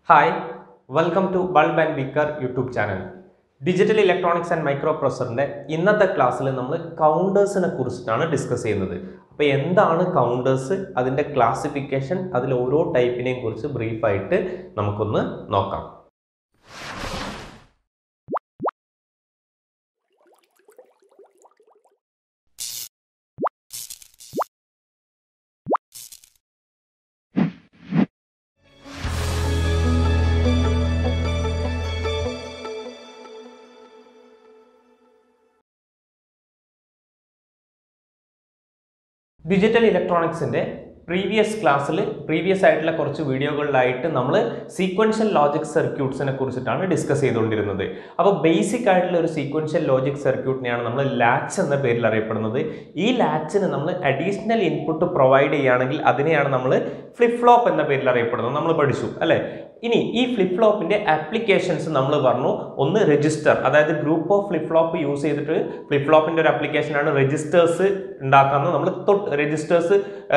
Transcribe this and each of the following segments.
hi welcome to bulb and beaker YouTube channel digital electronics and micro പ്രൊസറിൻ്റെ ഇന്നത്തെ ക്ലാസ്സിൽ നമ്മൾ കൗണ്ടേഴ്സിനെ കുറിച്ചിട്ടാണ് ഡിസ്കസ് ചെയ്യുന്നത് അപ്പോൾ എന്താണ് കൗണ്ടേഴ്സ് അതിൻ്റെ ക്ലാസിഫിക്കേഷൻ അതിൽ ഓരോ ടൈപ്പിനെയും കുറിച്ച് ബ്രീഫായിട്ട് നമുക്കൊന്ന് നോക്കാം ഡിജിറ്റൽ ഇലക്ട്രോണിക്സിൻ്റെ പ്രീവിയസ് ക്ലാസ്സിൽ പ്രീവിയസ് ആയിട്ടുള്ള കുറച്ച് വീഡിയോകളിലായിട്ട് നമ്മൾ സീക്വൻഷ്യൽ ലോജിക് സർക്യൂട്ട്സിനെ കുറിച്ചിട്ടാണ് ഡിസ്കസ് ചെയ്തുകൊണ്ടിരുന്നത് അപ്പോൾ ബേസിക് ആയിട്ടുള്ള ഒരു സീക്വൻഷ്യൽ ലോജിക് സർക്യൂട്ടിനെയാണ് നമ്മൾ ലാച്ച് എന്ന പേരിൽ അറിയപ്പെടുന്നത് ഈ ലാച്ചിന് നമ്മൾ അഡീഷണൽ ഇൻപുട്ട് പ്രൊവൈഡ് ചെയ്യുകയാണെങ്കിൽ അതിനെയാണ് നമ്മൾ ഫ്ലിപ്പ് ഫ്ലോപ്പ് എന്ന പേരിൽ അറിയപ്പെടുന്നത് നമ്മൾ പഠിച്ചു അല്ലേ ഇനി ഈ ഫ്ലിപ്പ് ഫ്ലോപ്പിന്റെ ആപ്ലിക്കേഷൻസ് നമ്മൾ പറഞ്ഞു ഒന്ന് രജിസ്റ്റർ അതായത് group of flip flop use ചെയ്തിട്ട് ഫ്ലിപ്പ് ഫ്ലോപ്പിന്റെ ഒരു ആപ്ലിക്കേഷനാണ് രജിസ്റ്റേഴ്സ് ഉണ്ടാക്കുന്നത് നമ്മൾ തൊട്ട് രജിസ്റ്റേഴ്സ്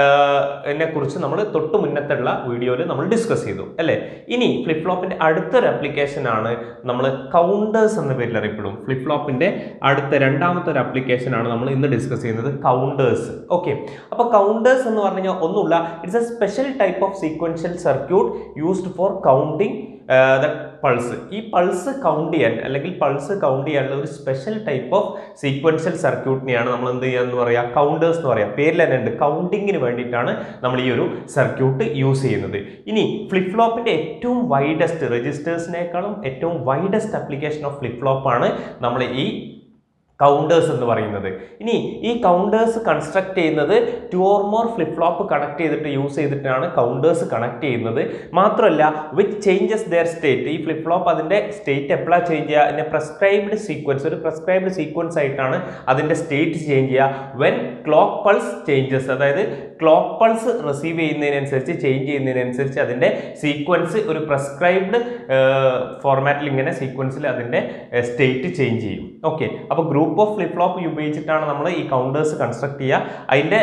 എന്നെ കുറിച്ച് നമ്മൾ തൊട്ട് മുന്നത്തുള്ള വീഡിയോയിൽ നമ്മൾ ഡിസ്കസ് ചെയ്തു അല്ലേ ഇനി ഫ്ലിപ്പ് ഫ്ലോപ്പിന്റെ അടുത്തൊരു ആപ്ലിക്കേഷൻ ആണ് നമ്മൾ കൗണ്ടേഴ്സ് എന്ന പേരിൽ അറിയപ്പെടും ഫ്ലിപ്പ് ഫ്ലോപ്പിന്റെ അടുത്ത രണ്ടാമത്തെ ഒരു ആപ്ലിക്കേഷൻ ആണ് നമ്മൾ ഇന്ന് ഡിസ്കസ് ചെയ്യുന്നത് കൗണ്ടേഴ്സ് ഓക്കെ അപ്പോൾ കൗണ്ടേഴ്സ് എന്ന് പറഞ്ഞു കഴിഞ്ഞാൽ ഒന്നുമില്ല it's a special type of sequential circuit used for counting the pulse ഈ പൾസ് കൗണ്ട് ചെയ്യാൻ അല്ലെങ്കിൽ പൾസ് കൗണ്ട് ചെയ്യാനുള്ള ഒരു സ്പെഷ്യൽ ടൈപ്പ് ഓഫ് സീക്വൻഷ്യൽ സർക്യൂട്ടിനെയാണ് നമ്മൾ എന്ത് ചെയ്യുക എന്ന് പറയുക കൗണ്ടേഴ്സ് എന്ന് പറയാം പേരിൽ തന്നെ ഉണ്ട് കൗണ്ടിങ്ങിന് വേണ്ടിയിട്ടാണ് നമ്മൾ ഈ ഒരു സർക്യൂട്ട് യൂസ് ചെയ്യുന്നത് ഇനി ഫ്ലിപ്പ് ഫ്ലോപ്പിന്റെ ഏറ്റവും വൈഡസ്റ്റ് രജിസ്റ്റേഴ്സിനേക്കാളും ഏറ്റവും വൈഡസ്റ്റ് ആപ്ലിക്കേഷൻ ഓഫ് ഫ്ലിപ്പ് ഫ്ലോപ്പാണ് നമ്മൾ ഈ കൗണ്ടേഴ്സ് എന്ന് പറയുന്നത് ഇനി ഈ കൗണ്ടേഴ്സ് കൺസ്ട്രക്ട് ചെയ്യുന്നത് two or more flip flop connect ചെയ്തിട്ട് യൂസ് ചെയ്തിട്ടാണ് കൗണ്ടേഴ്സ് കണക്ട് ചെയ്യുന്നത് മാത്രമല്ല വിത്ത് ചേഞ്ചസ് ദെയർ സ്റ്റേറ്റ് ഈ ഫ്ലിപ്പ് ഫ്ലോപ്പ് അതിൻ്റെ സ്റ്റേറ്റ് എപ്പോഴാണ് ചേഞ്ച് ചെയ്യുക അതിൻ്റെ പ്രസ്ക്രൈബ്ഡ് സീക്വൻസ് ഒരു പ്രസ്ക്രൈബ്ഡ് സീക്വൻസ് ആയിട്ടാണ് അതിൻ്റെ സ്റ്റേറ്റ് ചേഞ്ച് ചെയ്യുക വെൻ ക്ലോക്ക് പൾസ് ചേഞ്ചസ് അതായത് ക്ലോക്ക് പൾസ് റിസീവ് ചെയ്യുന്നതിനനുസരിച്ച് ചേഞ്ച് ചെയ്യുന്നതിനനുസരിച്ച് അതിൻ്റെ സീക്വൻസ് ഒരു പ്രസ്ക്രൈബ്ഡ് ഫോർമാറ്റിൽ ഇങ്ങനെ സീക്വൻസിൽ അതിൻ്റെ സ്റ്റേറ്റ് ചേഞ്ച് ചെയ്യും ഓക്കെ അപ്പോൾ ഗ്രൂപ്പ് ഓഫ് ഫ്ലിപ്പ് ഫ്ലോപ്പ് ഉപയോഗിച്ചിട്ടാണ് നമ്മൾ ഈ കൗണ്ടേഴ്സ് കൺസ്ട്രക്ട് ചെയ്യുക അതിൻ്റെ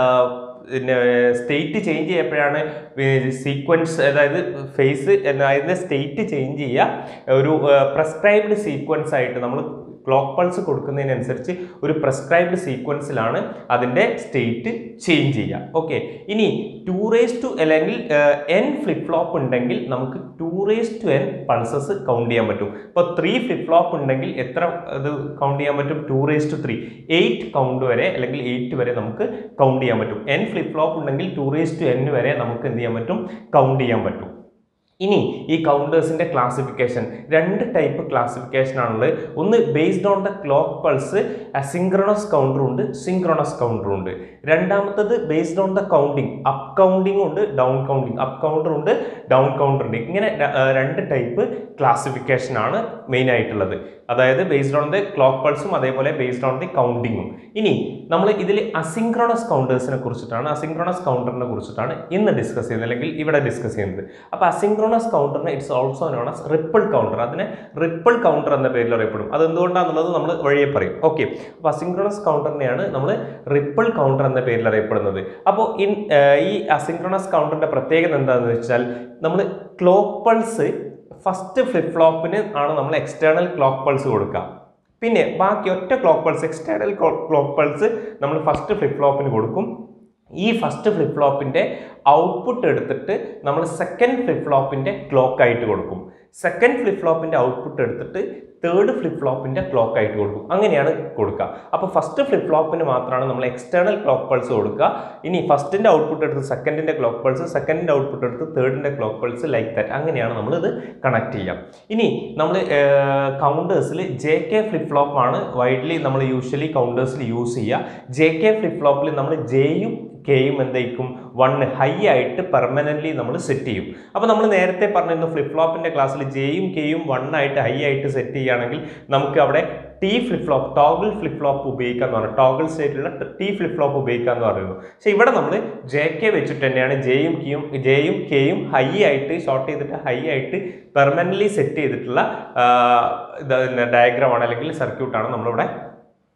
പിന്നെ സ്റ്റേറ്റ് ചേഞ്ച് ചെയ്യപ്പോഴാണ് സീക്വൻസ് അതായത് ഫേസ് അതിൻ്റെ സ്റ്റേറ്റ് ചേഞ്ച് ചെയ്യുക ഒരു പ്രസ്ക്രൈബ്ഡ് സീക്വൻസ് ആയിട്ട് നമ്മൾ ക്ലോക്ക് പൾസ് കൊടുക്കുന്നതിനനുസരിച്ച് ഒരു പ്രസ്ക്രൈബ്ഡ് സീക്വൻസിലാണ് അതിൻ്റെ സ്റ്റേറ്റ് ചേഞ്ച് ചെയ്യുക ഓക്കെ ഇനി ടു റേസ് ടു അല്ലെങ്കിൽ എൻ ഫ്ലിപ്പ് ഫ്ലോപ്പ് ഉണ്ടെങ്കിൽ നമുക്ക് two raise to N pulses count ചെയ്യാൻ പറ്റും ഇപ്പോൾ ത്രീ ഫ്ലിപ്പ് ഫ്ലോപ്പ് ഉണ്ടെങ്കിൽ എത്ര ഇത് കൗണ്ട് ചെയ്യാൻ പറ്റും two raise to three eight count വരെ അല്ലെങ്കിൽ എയ്റ്റ് വരെ നമുക്ക് കൗണ്ട് ചെയ്യാൻ പറ്റും എൻ ഫ്ലിപ്പ് ഫ്ലോപ്പ് ഉണ്ടെങ്കിൽ ടു റേസ് ടു എൻ വരെ നമുക്ക് എന്ത് ചെയ്യാൻ പറ്റും കൗണ്ട് ചെയ്യാൻ പറ്റും ഇനി ഈ കൗണ്ടേഴ്സിന്റെ ക്ലാസിഫിക്കേഷൻ രണ്ട് ടൈപ്പ് ക്ലാസിഫിക്കേഷൻ ആണുള്ളത് ഒന്ന് based on the clock pulse asynchronous കൗണ്ടറും ഉണ്ട് സിങ്ക്രണസ് കൗണ്ടറും ഉണ്ട് രണ്ടാമത്തത് based on the counting up counting ഉണ്ട് ഡൗൺ കൗണ്ടിങ് അപ്പ് കൗണ്ടർ ഉണ്ട് ഡൗൺ കൗണ്ടർ ഉണ്ട് ഇങ്ങനെ രണ്ട് ടൈപ്പ് ക്ലാസിഫിക്കേഷൻ ആണ് മെയിൻ ആയിട്ടുള്ളത് അതായത് ബേസ്ഡ് ഓൺ ദി ക്ലോക്ക് പൾസും അതേപോലെ ബേസ്ഡ് ഓൺ ദി കൗണ്ടിങ്ങും ഇനി നമ്മൾ ഇതിൽ അസിങ്ക്രണസ് കൗണ്ടേഴ്സിനെ കുറിച്ചിട്ടാണ് അസിങ്ക്രണസ് കൗണ്ടറിനെ കുറിച്ചിട്ടാണ് ഇന്ന് ഡിസ്കസ് ചെയ്യുന്നത് അല്ലെങ്കിൽ ഇവിടെ ഡിസ്കസ് ചെയ്യുന്നത് അപ്പോൾ അസിങ്ക്രണസ് കൗണ്ടറിനെ it's also known as ripple counter അതിനെ റിപ്പിൾ കൗണ്ടർ എന്ന പേരിൽ അറിയപ്പെടും അത് എന്തുകൊണ്ടാണെന്നുള്ളത് നമ്മൾ വഴിയെ പറയും ഓക്കെ അപ്പോൾ അസിങ്ക്രണസ് കൗണ്ടറിനെയാണ് നമ്മൾ റിപ്പിൾ കൗണ്ടർ എന്ന പേരിൽ അറിയപ്പെടുന്നത് അപ്പോൾ ഇൻ ഈ അസിങ്ക്രണസ് കൗണ്ടറിന്റെ പ്രത്യേകത എന്താണെന്ന് വെച്ചാൽ നമ്മൾ ക്ലോക്ക് പൾസ് ഫസ്റ്റ് ഫ്ലിപ്പ് ഫ്ലോപ്പിന് ആണ് നമ്മൾ എക്സ്റ്റേണൽ ക്ലോക്ക് പൾസ് കൊടുക്കുക പിന്നെ ബാക്കി ഒറ്റ clock pulse external clock pulse നമ്മൾ ഫസ്റ്റ് ഫ്ലിപ്പ് ഫ്ലോപ്പിന് കൊടുക്കും ഈ ഫസ്റ്റ് ഫ്ലിപ്പ് ഫ്ലോപ്പിൻ്റെ ഔട്ട്പുട്ട് എടുത്തിട്ട് നമ്മൾ സെക്കൻഡ് ഫ്ലിപ്പ് ഫ്ലോപ്പിൻ്റെ ക്ലോക്ക് ആയിട്ട് കൊടുക്കും സെക്കൻഡ് ഫ്ലിപ്പ് ഫ്ലോപ്പിൻ്റെ ഔട്ട്പുട്ട് എടുത്തിട്ട് തേർഡ് ഫ്ലിപ്പ് ഫ്ലോപ്പിൻ്റെ ക്ലോക്ക് ആയിട്ട് കൊടുക്കും അങ്ങനെയാണ് കൊടുക്കുക അപ്പോൾ ഫസ്റ്റ് ഫ്ലിപ്പ് ഫ്ലോപ്പിന് മാത്രമാണ് നമ്മൾ എക്സ്റ്റേണൽ ക്ലോക്ക് പൾസ് കൊടുക്കുക ഇനി ഫസ്റ്റിൻ്റെ ഔട്ട്പുട്ട് എടുത്ത് സെക്കൻഡിൻ്റെ ക്ലോക്ക് പൾസ് സെക്കൻഡിൻ്റെ ഔട്ട്പുട്ട് എടുത്ത് തേർഡിൻ്റെ ക്ലോക്ക് പൾസ് ലൈക്ക് ദാറ്റ് അങ്ങനെയാണ് നമ്മൾ ഇത് കണക്ട് ചെയ്യുക ഇനി നമ്മൾ കൗണ്ടേഴ്സിൽ ജെ കെ ഫ്ലിപ്പ് ഫ്ലോപ്പാണ് വൈഡ്ലി നമ്മൾ യൂഷ്വലി കൗണ്ടേഴ്സിൽ യൂസ് ചെയ്യുക ജെ കെ ഫ്ലിപ്പ് ഫ്ലോപ്പിൽ നമ്മൾ ജെയും കെയും എന്തായിരിക്കും വൺ ഹൈ ആയിട്ട് പെർമനൻ്റ്ലി നമ്മൾ സെറ്റ് ചെയ്യും അപ്പോൾ നമ്മൾ നേരത്തെ പറഞ്ഞിരുന്നു ഫ്ലിപ്പ് ഫ്ലോപ്പിൻ്റെ ക്ലാസ്സിൽ ജെയും കെയും വൺ ആയിട്ട് ഹൈ ആയിട്ട് സെറ്റ് ചെയ്യുകയാണെങ്കിൽ നമുക്ക് അവിടെ T flip flop toggle flip flop ഉപയോഗിക്കാന്ന് പറഞ്ഞു ടോഗിൾ സ്റ്റേറ്റിലുള്ള ടി ഫ്ലിപ്പ് ഫ്ലോപ്പ് ഉപയോഗിക്കാന്ന് പറയുന്നു പക്ഷേ ഇവിടെ നമ്മൾ ജെ കെ വെച്ചിട്ട് തന്നെയാണ് ജെയും കെയും ജെയും കെയും ഹൈ ആയിട്ട് ഷോർട്ട് ചെയ്തിട്ട് ഹൈ ആയിട്ട് പെർമനൻ്റ്ലി സെറ്റ് ചെയ്തിട്ടുള്ള ഡയഗ്രാമാണ് അല്ലെങ്കിൽ സർക്യൂട്ടാണ് നമ്മളിവിടെ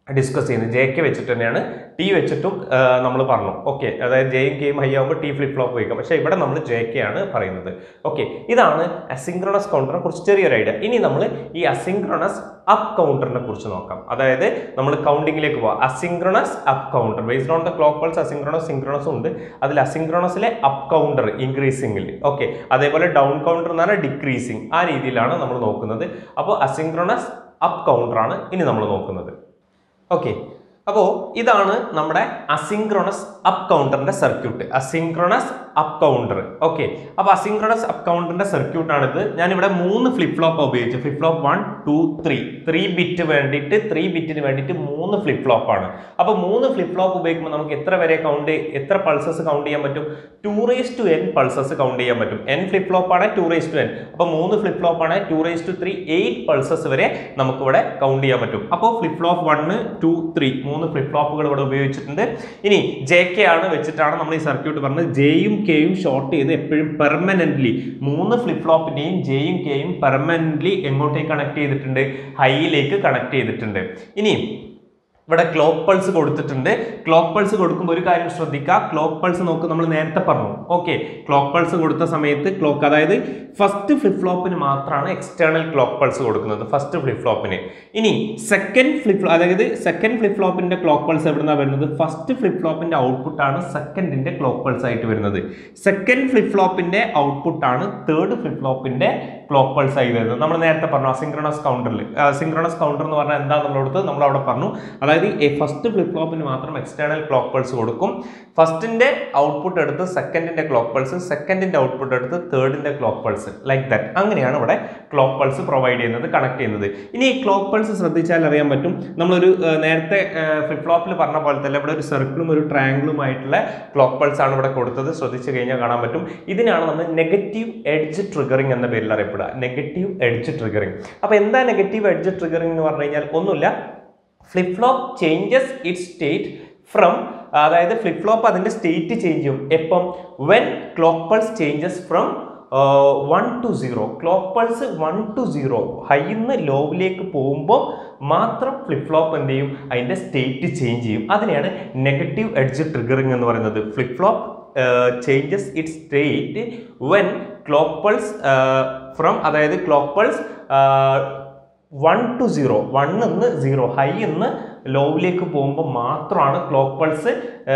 ഡിസ്കസ് ചെയ്യുന്നത് ജെ കെ വെച്ചിട്ട് തന്നെയാണ് ടി വെച്ചിട്ടും നമ്മൾ പറഞ്ഞു ഓക്കെ അതായത് ജെയും കെയും ഹൈ ആകുമ്പോൾ ടി ഫ്ലിപ്പ് ഫ്ലോപ്പ് വയ്ക്കാം പക്ഷേ ഇവിടെ നമ്മൾ ജെ കെ ആണ് പറയുന്നത് ഓക്കെ ഇതാണ് അസിങ്ക്രണസ് കൗണ്ടറിനെ കുറിച്ച് ചെറിയൊരു ഐഡിയ ഇനി നമ്മൾ ഈ അസിങ്ക്രണസ് അപ്പ് കൗണ്ടറിനെ കുറിച്ച് നോക്കാം അതായത് നമ്മൾ കൗണ്ടിങ്ങിലേക്ക് പോവാം asynchronous up counter based on the clock pulse asynchronous synchronous ഉണ്ട് അതിൽ അസിങ്ക്രണസിലെ അപ്പ് കൗണ്ടർ ഇൻക്രീസിംഗിൽ ഓക്കെ അതേപോലെ ഡൗൺ കൗണ്ടർ എന്ന് പറഞ്ഞാൽ ഡിക്രീസിങ് ആ രീതിയിലാണ് നമ്മൾ നോക്കുന്നത് അപ്പോൾ അസിങ്ക്രണസ് അപ്പ് കൗണ്ടറാണ് ഇനി നമ്മൾ നോക്കുന്നത് ഓക്കെ അപ്പോൾ ഇതാണ് നമ്മുടെ അസിങ്ക്രണസ് അപ്പ് കൗണ്ടറിന്റെ circuit asynchronous up counter okay അപ്പോൾ അസിങ്ക്രണസ് അപ്പ് കൗണ്ടറിന്റെ സർക്യൂട്ട് ആണിത് ഞാനിവിടെ മൂന്ന് ഫ്ലിപ്പ് ഫ്ലോപ്പ് ഉപയോഗിച്ചു flip flop one two three three bit വേണ്ടിയിട്ട് ത്രീ ബിറ്റിന് വേണ്ടിയിട്ട് മൂന്ന് ഫ്ലിപ്പ് ഫ്ലോപ്പ് ആണ് അപ്പോൾ മൂന്ന് ഫ്ലിപ്പ് ഫ്ലോപ്പ് ഉപയോഗിക്കുമ്പോൾ നമുക്ക് എത്ര വരെ കൗണ്ട് എത്ര പൾസസ് കൗണ്ട് ചെയ്യാൻ പറ്റും two raise to N pulses count ചെയ്യാൻ പറ്റും എൻ ഫ്ലിപ്പ് ഫ്ലോപ്പ് ആണ് ടു റേസ് ടു എൻ അപ്പോൾ മൂന്ന് ഫ്ലിപ്പ് ഫ്ലോപ്പ് ആണ് two raise to three eight pulses വരെ നമുക്കിവിടെ കൗണ്ട് ചെയ്യാൻ പറ്റും അപ്പോൾ flip flop one two three മൂന്ന് ഫ്ലിപ്പ് ഫ്ലോപ്പുകൾ ഇവിടെ ഉപയോഗിച്ചിട്ടുണ്ട് ഇനി ജെ കെ ആണ് വെച്ചിട്ടാണ് നമ്മൾ ഈ സർക്യൂട്ട് പറഞ്ഞത് ജെയും കെയും ഷോർട്ട് ചെയ്ത് എപ്പോഴും പെർമനന്റ്ലി മൂന്ന് ഫ്ലിപ്പ് ഫ്ലോപ്പിന്റെയും ജെയും കെയും പെർമനന്റ്ലി എങ്ങോട്ടേക്ക് കണക്ട് ചെയ്തിട്ടുണ്ട് ഹൈയിലേക്ക് കണക്ട് ചെയ്തിട്ടുണ്ട് ഇനി ഇവിടെ ക്ലോക്ക് പൾസ് കൊടുത്തിട്ടുണ്ട് ക്ലോക്ക് പൾസ് കൊടുക്കുമ്പോൾ ഒരു കാര്യം ശ്രദ്ധിക്കുക ക്ലോക്ക് പൾസ് നോക്ക് നമ്മൾ നേരത്തെ പറഞ്ഞു ഓക്കെ ക്ലോക്ക് പൾസ് കൊടുത്ത സമയത്ത് ക്ലോക്ക് അതായത് ഫസ്റ്റ് ഫ്ലിപ്പ് ഫ്ലോപ്പിന് മാത്രമാണ് എക്സ്റ്റേണൽ ക്ലോക്ക് പൾസ് കൊടുക്കുന്നത് ഫസ്റ്റ് ഫ്ലിപ്പ് ഫ്ലോപ്പിന് ഇനി സെക്കൻഡ് ഫ്ലിപ്പ് അതായത് സെക്കൻഡ് ഫ്ലിപ്പ് ഫ്ലോപ്പിന്റെ ക്ലോക്ക് പൾസ് എവിടുന്നാണ് വരുന്നത് ഫസ്റ്റ് ഫ്ലിപ്പ് ഫ്ലോപ്പിന്റെ ഔട്ട്പുട്ട് ആണ് സെക്കൻഡിന്റെ ക്ലോക്ക് പൾസ് ആയിട്ട് വരുന്നത് സെക്കൻഡ് ഫ്ലിപ്പ് ഫ്ലോപ്പിന്റെ ഔട്ട്പുട്ട് ആണ് തേർഡ് ഫ്ലിപ്പ് ഫ്ലോപ്പിന്റെ ക്ലോക്ക് പൾസ് ആയി വരുന്നത് നമ്മൾ നേരത്തെ പറഞ്ഞു അസിങ്ക്രണസ് കൗണ്ടറിൽ സിങ്ക്രണസ് കൗണ്ടർ എന്ന് പറഞ്ഞാൽ എന്താ നമ്മളോട് നമ്മൾ അവിടെ പറഞ്ഞു അതായത് ഫസ്റ്റ് ഫ്ലിപ്പ് ഫ്ലോപ്പിന് മാത്രം എക്സ്റ്റേണൽ ക്ലോക്ക് പൾസ് കൊടുക്കും ഫസ്റ്റിന്റെ ഔട്ട്പുട്ട് എടുത്ത് സെക്കൻഡിന്റെ ക്ലോക്ക് പൾസ് സെക്കൻഡിന്റെ ഔട്ട്പുട്ട് എടുത്ത് തേർഡിന്റെ ക്ലോക്ക് പൾസ് ലൈക്ക് ദാറ്റ് അങ്ങനെയാണ് ഇവിടെ ക്ലോക്ക് പൾസ് പ്രൊവൈഡ് ചെയ്യുന്നത് കണക്ട് ചെയ്യുന്നത് ഇനി ഈ ക്ലോക്ക് പൾസ് ശ്രദ്ധിച്ചാൽ അറിയാൻ പറ്റും നമ്മളൊരു ആ, നേരത്തെ ഫ്ലിപ്പ് ഫ്ലോപ്പിൽ പറഞ്ഞ പോലെ തന്നെ ഇവിടെ ഒരു സർക്കിളും ഒരു ട്രയാങ്കിളും ആയിട്ടുള്ള ക്ലോക്ക് പൾസ് ആണ് ഇവിടെ കൊടുത്തത് ശ്രദ്ധിച്ചു കഴിഞ്ഞാൽ കാണാൻ പറ്റും ഇതിനാണ് നമ്മൾ നെഗറ്റീവ് എഡ്ജ് ട്രിഗറിംഗ് എന്ന പേരിൽ അറിയപ്പെടുക നെഗറ്റീവ് എഡ്ജ് ട്രിഗറിംഗ് അപ്പോൾ എന്താ നെഗറ്റീവ് എഡ്ജ് ട്രിഗറിംഗ് എന്ന് പറഞ്ഞു കഴിഞ്ഞാൽ ഒന്നുമില്ല flip flop changes it state from അതായത് ഫ്ലിപ്പ് ഫ്ലോപ്പ് അതിന്റെ സ്റ്റേറ്റ് ചേഞ്ച് ചെയ്യും എപ്പം when clock pulse changes from one to zero clock pulse one to zero ഹൈന്ന് ലോവിലേക്ക് പോകുമ്പോൾ മാത്രം ഫ്ലിപ്പ് ഫ്ലോപ്പ് എന്ത് ചെയ്യും അതിന്റെ സ്റ്റേറ്റ് ചേഞ്ച് ചെയ്യും അതിനെയാണ് നെഗറ്റീവ് എഡ്ജ് ട്രിഗറിംഗ് എന്ന് പറയുന്നത് flip flop changes it state when clock pulse from അതായത് clock pulse one to zero one നിന്ന് സീറോ ഹൈ നിന്ന് ലോവിലേക്ക് പോകുമ്പോൾ മാത്രമാണ് ക്ലോക്ക് പൾസ്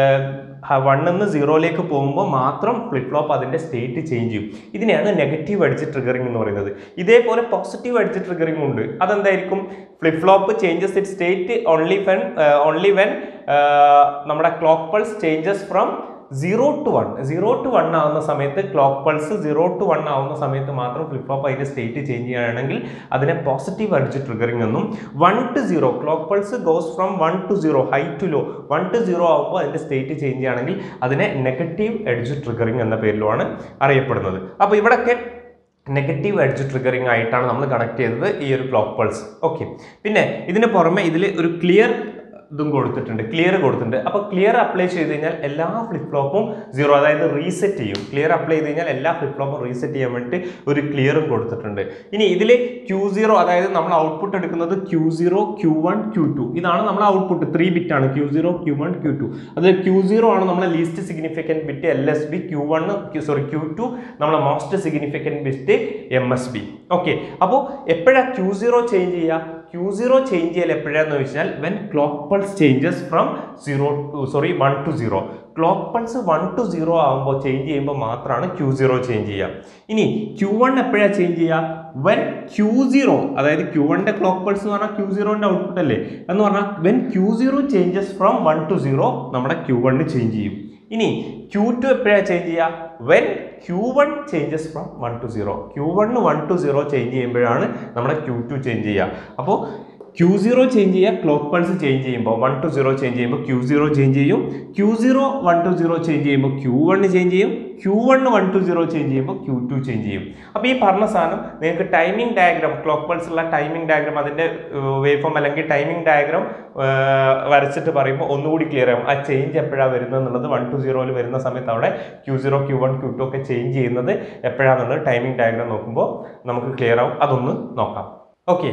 വൺ നിന്ന് സീറോയിലേക്ക് പോകുമ്പോൾ മാത്രം ഫ്ലിപ്പ് ഫ്ലോപ്പ് അതിൻ്റെ സ്റ്റേറ്റ് ചേഞ്ച് ചെയ്യും ഇതിനെയാണ് നെഗറ്റീവ് അടിച്ച് ട്രിഗറിംഗ് എന്ന് പറയുന്നത് ഇതേപോലെ പോസിറ്റീവ് അടിച്ച് ട്രിഗറിംഗ് ഉണ്ട് അതെന്തായിരിക്കും flip flop changes it state only when only when നമ്മുടെ clock pulse changes from zero to one zero to one ആവുന്ന സമയത്ത് clock pulse zero to one ആവുന്ന സമയത്ത് മാത്രം ഫ്ലിപ്പ് ഫ്ലോപ്പ് അതിന്റെ സ്റ്റേറ്റ് ചേഞ്ച് ചെയ്യുകയാണെങ്കിൽ അതിനെ പോസിറ്റീവ് അടിച്ച് ട്രിഗറിംഗ് എന്നും one to zero clock pulse goes from one to zero high to low one to zero ആകുമ്പോൾ അതിന്റെ സ്റ്റേറ്റ് ചേഞ്ച് ചെയ്യുകയാണെങ്കിൽ അതിനെ നെഗറ്റീവ് എഡ്ജ് ട്രിഗറിംഗ് എന്ന പേരിലുമാണ് അറിയപ്പെടുന്നത് അപ്പോൾ ഇവിടൊക്കെ നെഗറ്റീവ് എഡ്ജ് ട്രിഗറിംഗ് ആയിട്ടാണ് നമ്മൾ കണക്ട് ചെയ്തത് ഈ ഒരു ക്ലോക്ക് പൾസ് ഓക്കെ പിന്നെ ഇതിന് പുറമെ ഇതിൽ ഒരു ക്ലിയർ ഇതും കൊടുത്തിട്ടുണ്ട് ക്ലിയർ കൊടുത്തിട്ടുണ്ട് അപ്പോൾ ക്ലിയർ അപ്ലൈ ചെയ്ത് കഴിഞ്ഞാൽ എല്ലാ ഫ്ലിപ്പ് ഫ്ലോപ്പും സീറോ അതായത് റീസെറ്റ് ചെയ്യും ക്ലിയർ അപ്ലൈ ചെയ്ത് കഴിഞ്ഞാൽ എല്ലാ ഫ്ലിപ്പ് ഫ്ലോപ്പും റീസെറ്റ് ചെയ്യാൻ വേണ്ടി ഒരു ക്ലിയറും കൊടുത്തിട്ടുണ്ട് ഇനി ഇതിൽ ക്യൂ സീറോ അതായത് നമ്മൾ ഔട്ട്പുട്ട് എടുക്കുന്നത് Q zero Q one Q two ഇതാണ് നമ്മുടെ ഔട്ട്പുട്ട് ത്രീ ബിറ്റ് ആണ് Q zero Q one Q two അതിൽ ക്യൂ സീറോ ആണ് നമ്മളെ least significant bit L S B Q one sorry Q two നമ്മളെ most significant bit M S B okay അപ്പോൾ എപ്പോഴാണ് Q zero change ചെയ്യുക Q zero change ചെയ്യൽ എപ്പോഴാന്ന് വെച്ചാൽ when clock pulse changes from zero to sorry one to zero clock pulse one to zero ആകുമ്പോൾ change ചെയ്യുമ്പോൾ മാത്രമാണ് ക്യൂ സീറോ ചേഞ്ച് ചെയ്യുക ഇനി ക്യൂ വൺ എപ്പോഴാണ് ചേഞ്ച് ചെയ്യുക വെൻ ക്യൂ സീറോ അതായത് ക്യൂ വണ്ണിന്റെ ക്ലോക്ക് പൾസ് എന്ന് പറഞ്ഞാൽ ക്യൂ സീറോന്റെ ഔട്ട്പുട്ട് അല്ലേ എന്ന് പറഞ്ഞാൽ when Q zero changes from one to zero നമ്മുടെ ക്യൂ വണ്ണ് ചേഞ്ച് ചെയ്യും ഇനി ക്യൂ ടു എപ്പോഴാണ് ചേഞ്ച് ചെയ്യുക when Q one changes from one to zero Q one one to zero change ചെയ്യുമ്പോഴാണ് നമ്മുടെ ക്യൂ ടു ചേഞ്ച് ചെയ്യുക അപ്പോൾ Q zero change ചെയ്യുക ക്ലോക്ക് പൾസ് ചേഞ്ച് ചെയ്യുമ്പോൾ വൺ ടു സീറോ ചേഞ്ച് ചെയ്യുമ്പോൾ ക്യൂ സീറോ ചേഞ്ച് ചെയ്യും Q zero one to zero change ചെയ്യുമ്പോൾ Q one change ചെയ്യും Q one one to zero change ചെയ്യുമ്പോൾ Q two change ചെയ്യും അപ്പോൾ ഈ പറഞ്ഞ സാധനം നിങ്ങൾക്ക് ടൈമിംഗ് ഡയഗ്രാം ക്ലോക്ക് പൾസ് ഉള്ള ടൈമിംഗ് ഡയഗ്രാം അതിൻ്റെ വേവ് ഫോം അല്ലെങ്കിൽ ടൈമിംഗ് ഡയഗ്രാം വരച്ചിട്ട് പറയുമ്പോൾ ഒന്നുകൂടി ക്ലിയർ ആകും ആ ചേഞ്ച് എപ്പോഴാണ് വരുന്നത് എന്നുള്ളത് വൺ ടു സീറോയിൽ വരുന്ന സമയത്ത് അവിടെ Q zero Q one Q two ഒക്കെ ചേഞ്ച് ചെയ്യുന്നത് എപ്പോഴാണെന്നുള്ളത് ടൈമിംഗ് ഡയഗ്രാം നോക്കുമ്പോൾ നമുക്ക് ക്ലിയർ ആവും അതൊന്ന് നോക്കാം ഓക്കെ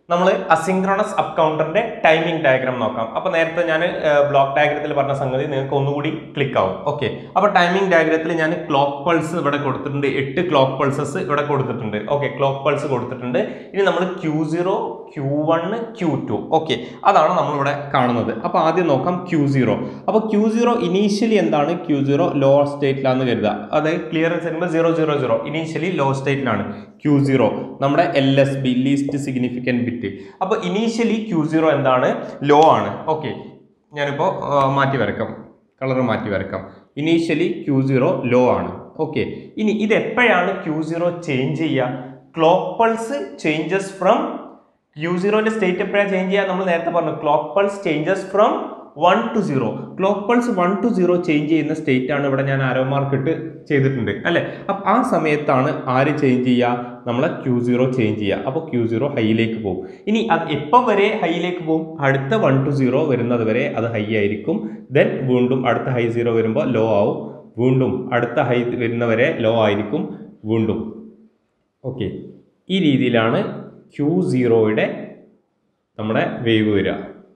നമ്മൾ അസിങ്ക്രണസ് അപ്പ് കൗണ്ടറിന്റെ ടൈമിംഗ് ഡയഗ്രാം നോക്കാം അപ്പോൾ നേരത്തെ ഞാൻ ബ്ലോക്ക് ഡയഗ്രത്തിൽ പറഞ്ഞ സംഗതി നിങ്ങൾക്ക് ഒന്നുകൂടി ക്ലിക്ക് ആവും ഓക്കെ അപ്പോൾ ടൈമിംഗ് ഡയഗ്രത്തിൽ ഞാൻ ക്ലോക്ക് പൾസ് ഇവിടെ കൊടുത്തിട്ടുണ്ട് എട്ട് ക്ലോക്ക് പൾസസ് ഇവിടെ കൊടുത്തിട്ടുണ്ട് ഓക്കെ ക്ലോക്ക് പൾസ് കൊടുത്തിട്ടുണ്ട് ഇനി നമ്മൾ Q zero Q one Q two okay അതാണ് നമ്മളിവിടെ കാണുന്നത് അപ്പോൾ ആദ്യം നോക്കാം ക്യൂ സീറോ അപ്പോൾ ക്യൂ സീറോ ഇനീഷ്യലി എന്താണ് ക്യൂ സീറോ ലോ സ്റ്റേറ്റിലാണെന്ന് കരുതുക അതായത് ക്ലിയറൻസ് വരുമ്പോൾ zero zero zero initially low സ്റ്റേറ്റിലാണ് ക്യൂ സീറോ നമ്മുടെ L S B least significant bit അപ്പോൾ ഇനീഷ്യലി ക്യൂ സീറോ എന്താണ് ലോ ആണ് ഓക്കെ ഞാനിപ്പോൾ മാറ്റി വരക്കാം കളർ മാറ്റി വരക്കാം ഇനീഷ്യലി ക്യൂ സീറോ ലോ ആണ് ഓക്കെ ഇനി ഇത് എപ്പോഴാണ് ക്യൂ സീറോ ചേഞ്ച് ചെയ്യുക clock pulse changes from Q സീറോന്റെ സ്റ്റേറ്റ് എപ്പോഴാണ് ചേഞ്ച് ചെയ്യുക നമ്മൾ നേരത്തെ പറഞ്ഞു clock pulse changes from one to zero clock pulse one to zero change ചെയ്യുന്ന സ്റ്റേറ്റ് ആണ് ഇവിടെ ഞാൻ ആരോ മാർക്ക് ഇട്ട് ചെയ്തിട്ടുണ്ട് അല്ലേ അപ്പം ആ സമയത്താണ് ആര് ചേഞ്ച് ചെയ്യുക നമ്മളെ ക്യൂ സീറോ ചേഞ്ച് ചെയ്യുക അപ്പോൾ ക്യൂ സീറോ ഹൈയിലേക്ക് പോകും ഇനി അത് എപ്പോൾ വരെ ഹൈയിലേക്ക് പോകും അടുത്ത വൺ ടു സീറോ വരുന്നത് വരെ അത് ഹൈ ആയിരിക്കും ദെൻ വീണ്ടും അടുത്ത ഹൈ സീറോ വരുമ്പോൾ ലോ ആവും വീണ്ടും അടുത്ത ഹൈ വരുന്നവരെ ലോ ആയിരിക്കും വീണ്ടും ഓക്കെ ഈ രീതിയിലാണ് ക്യൂ സീറോയുടെ നമ്മുടെ വേവ് വരിക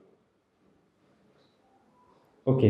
ഓക്കെ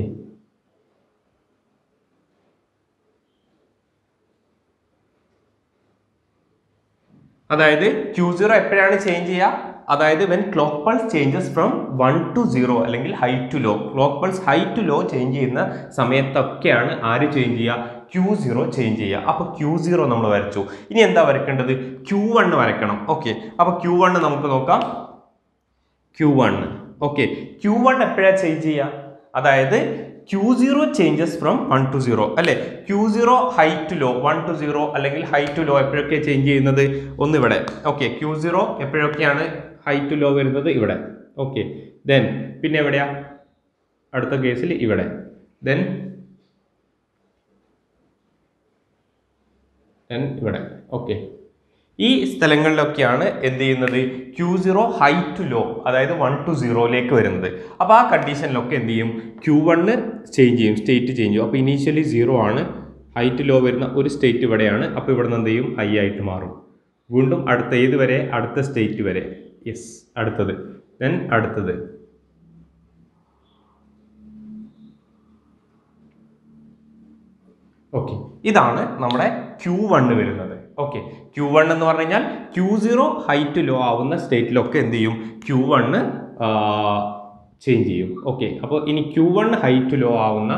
അതായത് ക്യൂ സീറോ എപ്പോഴാണ് ചേഞ്ച് ചെയ്യുക അതായത് when clock pulse changes from one to zero അല്ലെങ്കിൽ high to low clock pulse high to low change ചെയ്യുന്ന സമയത്തൊക്കെയാണ് ആര് ചേഞ്ച് ചെയ്യുക ക്യൂ സീറോ ചേഞ്ച് ചെയ്യുക അപ്പോൾ ക്യൂ സീറോ നമ്മൾ വരച്ചു ഇനി എന്താ വരക്കേണ്ടത് ക്യൂ വണ്ണ് വരക്കണം ഓക്കെ അപ്പോൾ ക്യൂ വണ്ണ് നമുക്ക് നോക്കാം Q one okay Q one എപ്പോഴാണ് ചേഞ്ച് ചെയ്യുക അതായത് Q zero changes from one to zero അല്ലേ Q zero high to low one to zero അല്ലെങ്കിൽ ഹൈ ടു ലോ എപ്പോഴൊക്കെ ചേഞ്ച് ചെയ്യുന്നത് ഒന്നിവിടെ ഓക്കെ ക്യൂ സീറോ എപ്പോഴൊക്കെയാണ് ഹൈ ടു ലോ വരുന്നത് ഇവിടെ ഓക്കെ ദെൻ പിന്നെ എവിടെയാ അടുത്ത കേസിൽ ഇവിടെ ദെൻ ദെൻ ഇവിടെ ഓക്കെ ഈ സ്ഥലങ്ങളിലൊക്കെയാണ് എന്ത് ചെയ്യുന്നത് Q zero high to low അതായത് വൺ ടു സീറോയിലേക്ക് വരുന്നത് അപ്പോൾ ആ കണ്ടീഷനിലൊക്കെ എന്ത് ചെയ്യും ക്യൂ വണ്ണ് ചേഞ്ച് ചെയ്യും സ്റ്റേറ്റ് ചേഞ്ച് ചെയ്യും അപ്പോൾ ഇനീഷ്യലി സീറോ ആണ് ഹൈ ടു ലോ വരുന്ന ഒരു സ്റ്റേറ്റ് ഇവിടെയാണ് അപ്പോൾ ഇവിടെ നിന്ന് എന്ത് ചെയ്യും ഹൈ ആയിട്ട് മാറും വീണ്ടും അടുത്ത ഏത് വരെ അടുത്ത സ്റ്റേറ്റ് വരെ യെസ് അടുത്തത് ദെൻ അടുത്തത് ഓക്കെ ഇതാണ് നമ്മുടെ ക്യൂ വണ്ണ് വരുന്നത് ഓക്കെ ക്യൂ വൺ എന്ന് പറഞ്ഞു കഴിഞ്ഞാൽ Q zero high to low ആവുന്ന സ്റ്റേറ്റിലൊക്കെ എന്ത് ചെയ്യും ക്യൂ വണ്ണ് ചേഞ്ച് ചെയ്യും ഓക്കെ അപ്പോൾ ഇനി Q one high to low ആവുന്ന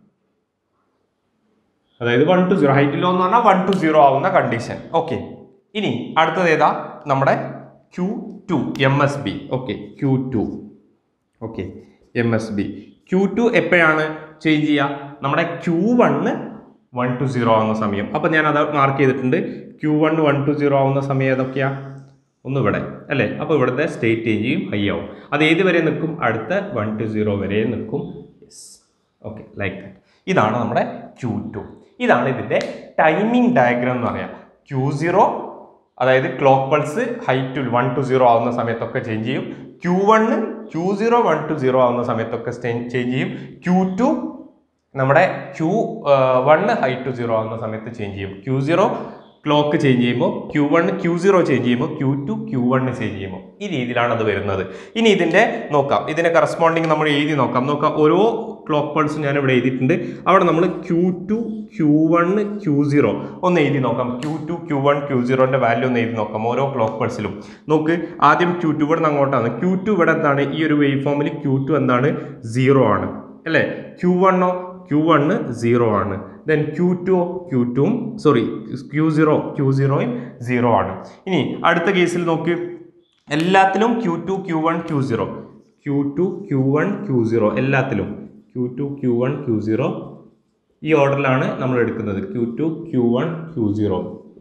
അതായത് one to zero high to low എന്ന് പറഞ്ഞാൽ വൺ ടു സീറോ ആവുന്ന കണ്ടീഷൻ ഓക്കെ ഇനി അടുത്തത് ഏതാ നമ്മുടെ Q two M S B okay Q two okay M S B Q two എപ്പോഴാണ് ചേഞ്ച് ചെയ്യുക നമ്മുടെ Q one one to zero ആവുന്ന സമയം അപ്പോൾ ഞാൻ അത് മാർക്ക് ചെയ്തിട്ടുണ്ട് Q one one to zero ആവുന്ന സമയം ഏതൊക്കെയാ ഒന്ന് ഇവിടെ അല്ലേ അപ്പോൾ ഇവിടുത്തെ സ്റ്റേറ്റ് ചേഞ്ച് ചെയ്യും ഹൈ ആവും അത് ഏത് വരെ നിൽക്കും അടുത്ത വൺ ടു സീറോ വരെ നിൽക്കും യെസ് ഓക്കെ ലൈക്ക് ദാറ്റ് ഇതാണ് നമ്മുടെ ക്യൂ ടു ഇതാണ് ഇതിൻ്റെ ടൈമിംഗ് ഡയഗ്രാം എന്ന് പറയാം ക്യൂ സീറോ അതായത് clock pulse high to one to zero ആവുന്ന സമയത്തൊക്കെ ചേഞ്ച് ചെയ്യും Q one Q zero one to zero ആവുന്ന സമയത്തൊക്കെ ചേഞ്ച് ചെയ്യും ക്യൂ ടു നമ്മുടെ Q one high to zero ആവുന്ന സമയത്ത് ചേഞ്ച് ചെയ്യും ക്യൂ സീറോ ക്ലോക്ക് ചേഞ്ച് ചെയ്യുമ്പോൾ Q one Q zero change ചെയ്യുമ്പോൾ Q two Q one change ചെയ്യുമ്പോൾ ഈ രീതിയിലാണ് അത് വരുന്നത് ഇനി ഇതിൻ്റെ നോക്കാം ഇതിൻ്റെ കറസ്പോണ്ടിങ് നമ്മൾ എഴുതി നോക്കാം നോക്കാം ഓരോ ക്ലോക്ക് പൾസ് ഞാൻ ഇവിടെ എഴുതിയിട്ടുണ്ട് അവിടെ നമ്മൾ Q two Q one Q zero ഒന്ന് എഴുതി നോക്കാം Q two Q one Q സീറോൻ്റെ വാല്യൂ ഒന്ന് എഴുതി നോക്കാം ഓരോ ക്ലോക്ക് പൾസിലും നോക്ക് ആദ്യം ക്യൂ ടു ഇവിടെ നിന്ന് അങ്ങോട്ടാണ് ക്യൂ ടു ഇവിടെ എന്താണ് ഈ ഒരു വേവ് ഫോമിൽ ക്യൂ ടു എന്താണ് സീറോ ആണ് അല്ലേ ക്യൂ വണ്ണോ ക്യൂ വണ്ണ് സീറോ ആണ് ദെൻ ക്യൂ ടു ക്യൂ ടുവും സോറി ക്യൂ സീറോ ക്യൂ സീറോയും സീറോ ആണ് ഇനി അടുത്ത കേസിൽ നോക്ക് എല്ലാത്തിലും Q two Q one Q zero Q two Q one Q zero എല്ലാത്തിലും Q two Q one Q zero ഈ ഓർഡറിലാണ് നമ്മൾ എടുക്കുന്നത് Q two Q one Q zero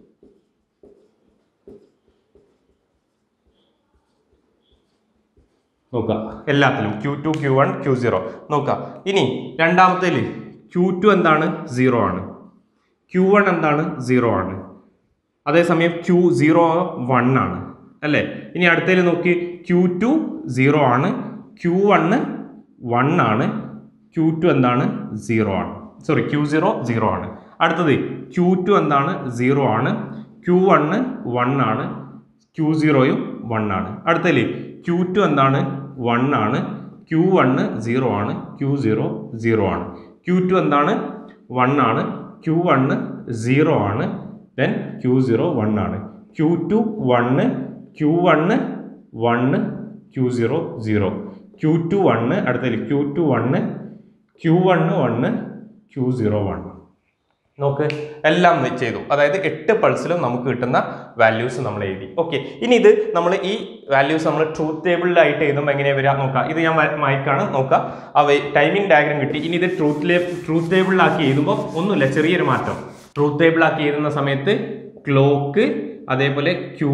നോക്കുക എല്ലാത്തിലും Q two Q one Q zero നോക്കുക ഇനി രണ്ടാമത്തേൽ ക്യൂ ടു എന്താണ് സീറോ ആണ് ക്യൂ വൺ എന്താണ് സീറോ ആണ് അതേസമയം ക്യൂ സീറോ വൺ ആണ് അല്ലേ ഇനി അടുത്തതിൽ നോക്കി ക്യൂ ടു സീറോ ആണ് ക്യൂ വണ്ണ് വൺ ആണ് ക്യൂ ടു എന്താണ് സീറോ ആണ് സോറി ക്യൂ സീറോ സീറോ ആണ് അടുത്തത് ക്യൂ ടു എന്താണ് സീറോ ആണ് ക്യൂ വണ്ണ് വൺ ആണ് ക്യൂ സീറോയും വൺ ആണ് അടുത്തതിൽ ക്യൂ ടു എന്താണ് വൺ ആണ് ക്യൂ വണ്ണ് സീറോ ആണ് ക്യൂ സീറോ സീറോ ആണ് ക്യൂ ടു എന്താണ് വൺ ആണ് ക്യൂ വണ്ണ് സീറോ ആണ് ദെൻ ക്യൂ സീറോ വൺ ആണ് Q two one Q one one Q zero zero Q two one അടുത്തതിൽ Q two one Q one one Q zero one നോക്ക് എല്ലാം നി- ചെയ്തു അതായത് എട്ട് പൾസിലും നമുക്ക് കിട്ടുന്ന വാല്യൂസ് നമ്മൾ എഴുതി ഓക്കെ ഇനി ഇത് നമ്മൾ ഈ വാല്യൂസ് നമ്മൾ ട്രൂത്ത് ടേബിളിലായിട്ട് എഴുതുമ്പോൾ എങ്ങനെയാണ് വരിക നോക്കാം ഇത് ഞാൻ മ- മായ്ക്കാണ് നോക്കാം അവ ടൈമിംഗ് ഡയഗ്രാം കിട്ടി ഇനി ഇത് ട്രൂത്ത് ട്രൂത്ത് ടേബിളിലാക്കി എഴുതുമ്പോൾ ഒന്നുമില്ല ചെറിയൊരു മാറ്റം ട്രൂത്ത് ടേബിളാക്കി എഴുതുന്ന സമയത്ത് ക്ലോക്ക് അതേപോലെ Q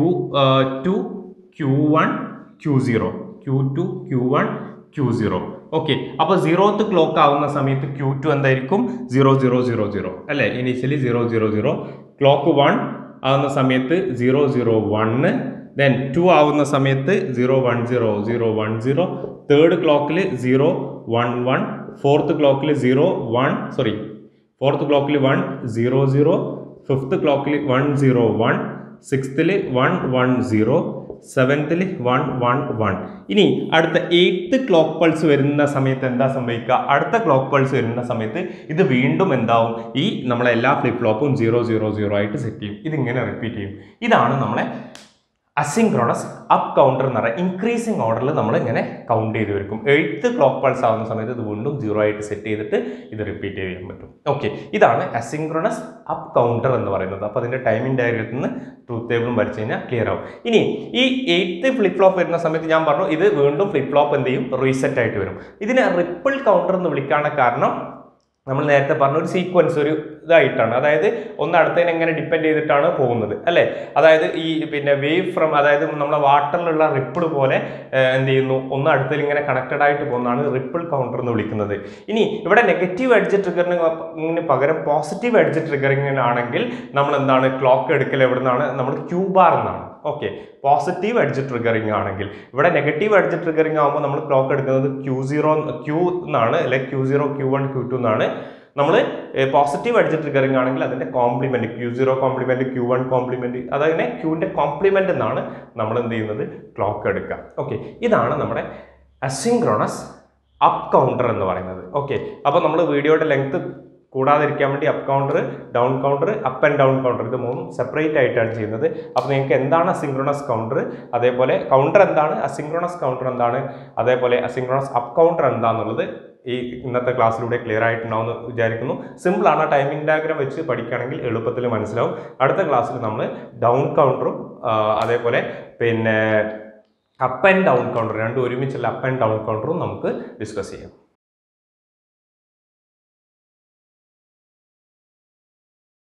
two Q one Q zero Q two Q one Q zero okay അപ്പോൾ സീറോത്ത് ക്ലോക്ക് ആവുന്ന സമയത്ത് ക്യൂ ടു എന്തായിരിക്കും സീറോ സീറോ സീറോ സീറോ അല്ലേ initially zero zero zero clock one ആവുന്ന സമയത്ത് zero zero one then two ആവുന്ന സമയത്ത് zero one zero zero one zero third ക്ലോക്കിൽ സീറോ വൺ വൺ ഫോർത്ത് ക്ലോക്കിൽ സീറോ വൺ സോറി ഫോർത്ത് ക്ലോക്കിൽ one zero zero fifth ക്ലോക്കിൽ one zero one സിക്സ്ത്തിൽ one one zero സെവൻത്തിൽ വൺ വൺ വൺ ഇനി അടുത്ത എയ്ത്ത് ക്ലോക്ക് പൾസ് വരുന്ന സമയത്ത് എന്താ സംഭവിക്കുക അടുത്ത ക്ലോക്ക് പൾസ് വരുന്ന സമയത്ത് ഇത് വീണ്ടും എന്താവും ഈ നമ്മളെ എല്ലാ ഫ്ലിപ്പ് ഫ്ലോപ്പും സീറോ സീറോ സീറോ ആയിട്ട് സെറ്റ് ചെയ്യും ഇതിങ്ങനെ റിപ്പീറ്റ് ചെയ്യും ഇതാണ് നമ്മളെ അസിൻക്രോണസ് അപ്പ് കൗണ്ടർ എന്ന് പറയുക ഇൻക്രീസിങ് ഓർഡറിൽ നമ്മൾ ഇങ്ങനെ കൗണ്ട് ചെയ്ത് വരും എയ്ത്ത് ക്ലോക്ക് പൾസ് ആവുന്ന സമയത്ത് ഇത് വീണ്ടും സീറോ ആയിട്ട് സെറ്റ് ചെയ്തിട്ട് ഇത് റിപ്പീറ്റ് ചെയ്യാൻ പറ്റും ഓക്കെ ഇതാണ് അസിൻക്രോണസ് അപ്പ് കൗണ്ടർ എന്ന് പറയുന്നത് അപ്പോൾ അതിൻ്റെ ടൈമിംഗ് ഡയഗ്രത്തിൽ നിന്ന് ട്രൂത്ത് ടേബിളും വരച്ച് കഴിഞ്ഞാൽ ക്ലിയർ ആവും ഇനി ഈ എയ്ത്ത് ഫ്ലിപ്പ് ഫ്ലോപ്പ് വരുന്ന സമയത്ത് ഞാൻ പറഞ്ഞു ഇത് വീണ്ടും ഫ്ലിപ്പ് ഫ്ലോപ്പ് എന്ത് ചെയ്യും റീസെറ്റ് ആയിട്ട് വരും ഇതിനെ റിപ്പിൾ കൗണ്ടർ എന്ന് വിളിക്കാനുള്ള കാരണം നമ്മൾ നേരത്തെ പറഞ്ഞ ഒരു സീക്വൻസ് ഒരു ഇതായിട്ടാണ് അതായത് ഒന്ന് അടുത്തതിനെ എങ്ങനെ ഡിപ്പെൻഡ് ചെയ്തിട്ടാണ് പോകുന്നത് അല്ലേ അതായത് ഈ പിന്നെ വേവ് ഫ്രം അതായത് നമ്മുടെ വാട്ടറിലുള്ള റിപ്പിൾ പോലെ ഏഹ്, എന്ത് ചെയ്യുന്നു ഒന്ന് അടുത്തതിൽ ഇങ്ങനെ കണക്റ്റഡ് ആയിട്ട് പോകുന്നതാണ് റിപ്പിൾ കൗണ്ടർ എന്ന് വിളിക്കുന്നത് ഇനി ഇവിടെ നെഗറ്റീവ് എഡ്ജ് ട്രിഗറിന് പകരം പോസിറ്റീവ് എഡ്ജ് ട്രിഗറിംഗ് ആണെങ്കിൽ നമ്മൾ എന്താണ് ക്ലോക്ക് എടുക്കൽ എവിടെ നിന്നാണ് നമ്മൾ ക്യൂ ബാർ എന്നാണ് ഓക്കെ പോസിറ്റീവ് എഡ്ജ് ട്രിഗറിംഗ് ആണെങ്കിൽ ഇവിടെ നെഗറ്റീവ് എഡ്ജ് ട്രിഗറിംഗ് ആകുമ്പോൾ നമ്മൾ ക്ലോക്ക് എടുക്കുന്നത് ക്യൂ സീറോ ക്യൂ എന്നാണ് അല്ലെങ്കിൽ Q zero Q one Q two എന്നാണ് നമ്മൾ പോസിറ്റീവ് എഡ്ജ് ട്രിഗറിംഗ് ആണെങ്കിൽ അതിന്റെ complement Q zero complement Q one complement അതങ്ങനെ ക്യൂവിന്റെ കോംപ്ലിമെന്റ് എന്നാണ് നമ്മൾ എന്ത് ചെയ്യുന്നത് ക്ലോക്ക് എടുക്കുക ഓക്കെ ഇതാണ് നമ്മുടെ അസിൻക്രോണസ് അപ്പ് കൗണ്ടർ എന്ന് പറയുന്നത് ഓക്കെ അപ്പോൾ നമ്മൾ വീഡിയോയുടെ ലെങ്ത് കൂടാതിരിക്കാൻ വേണ്ടി up counter down counter up and down counter ഇത് മൂന്നും സെപ്പറേറ്റ് ആയിട്ടാണ് ചെയ്യുന്നത് അപ്പോൾ നിങ്ങൾക്ക് എന്താണ് അസിൻക്രോണസ് കൗണ്ടർ അതേപോലെ കൗണ്ടർ എന്താണ് അസിൻക്രോണസ് കൗണ്ടർ എന്താണ് അതേപോലെ അസിൻക്രോണസ് അപ്പ് കൗണ്ടർ എന്താണെന്നുള്ളത് ഈ ഇന്നത്തെ ക്ലാസ്സിലൂടെ ക്ലിയർ ആയിട്ടുണ്ടാവും എന്ന് വിചാരിക്കുന്നു സിമ്പിളാണ് ടൈമിംഗ് ഡയഗ്രാം വെച്ച് പഠിക്കുകയാണെങ്കിൽ എളുപ്പത്തിൽ മനസ്സിലാവും അടുത്ത ക്ലാസ്സിൽ നമ്മൾ ഡൗൺ കൗണ്ടറും അതേപോലെ പിന്നെ അപ്പ് ആൻഡ് ഡൗൺ കൗണ്ടർ രണ്ടും ഒരുമിച്ചുള്ള അപ്പ് ആൻഡ് ഡൗൺ കൗണ്ടറും നമുക്ക് ഡിസ്കസ് ചെയ്യാം